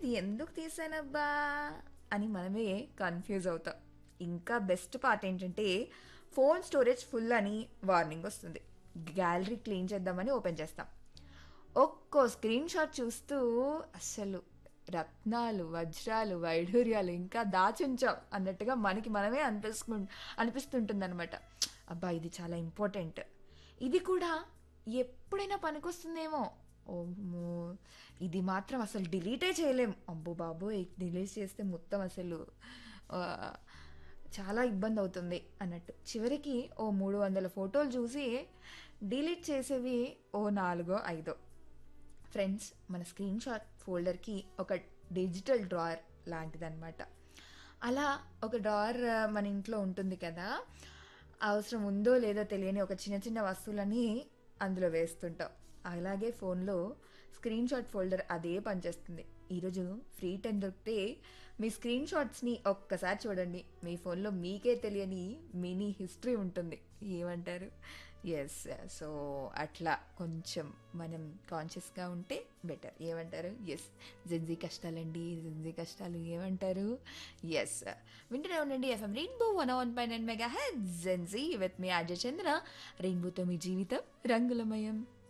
ఇది ఎందుకు తీసానబ్బా అని మనమే కన్ఫ్యూజ్ అవుతాం ఇంకా బెస్ట్ పార్ట్ ఏంటంటే ఫోన్ స్టోరేజ్ ఫుల్ అని వార్నింగ్ వస్తుంది గ్యాలరీ క్లీన్ చేద్దామని ఓపెన్ చేస్తాం ఒక్కో స్క్రీన్ షాట్ చూస్తూ అస్సలు రత్నాలు వజ్రాలు వైఢూర్యాలు ఇంకా దాచుంచాం అన్నట్టుగా మనకి మనమే అనిపిస్తు అనిపిస్తుంటుంది అనమాట అబ్బా ఇది చాలా ఇంపార్టెంట్ ఇది కూడా ఎప్పుడైనా పనికొస్తుందేమో ఓమో ఇది మాత్రం అసలు డిలీటే చేయలేం అబ్బో బాబు డిలీట్ చేస్తే మొత్తం అసలు ఆ, చాలా ఇబ్బంది అవుతుంది అన్నట్టు చివరికి ఓ మూడు వందల ఫోటోలు చూసి డిలీట్ చేసేవి ఓ నాలుగో ఐదో ఫ్రెండ్స్ మన స్క్రీన్ షాట్ ఫోల్డర్కి ఒక డిజిటల్ డ్రాయర్ లాంటిదన్నమాట అలా ఒక డ్రాయర్ మన ఇంట్లో ఉంటుంది కదా అవసరం ఉందో లేదో తెలియని ఒక చిన్న చిన్న వస్తువులని అందులో వేస్తుంటాం అలాగే ఫోన్లో స్క్రీన్ షాట్ ఫోల్డర్ అదే పనిచేస్తుంది ఈరోజు ఫ్రీ టైం దొరికితే మీ స్క్రీన్ షాట్స్ని ఒక్కసారి చూడండి మీ ఫోన్లో మీకే తెలియని మినీ హిస్టరీ ఉంటుంది ఏమంటారు ఎస్ సో అట్లా కొంచెం మనం కాన్షియస్గా ఉంటే బెటర్ ఏమంటారు ఎస్ జెన్జీ కష్టాలండి జెన్జీ కష్టాలు ఏమంటారు ఎస్ వింటూనే ఉండండి ఎఫ్ఎం రెయిన్బో వన్ వన్ పై nine megahertz Gen Z with మీ అజయ్ చంద్ర రెయిన్బోతో మీ జీవితం రంగులమయం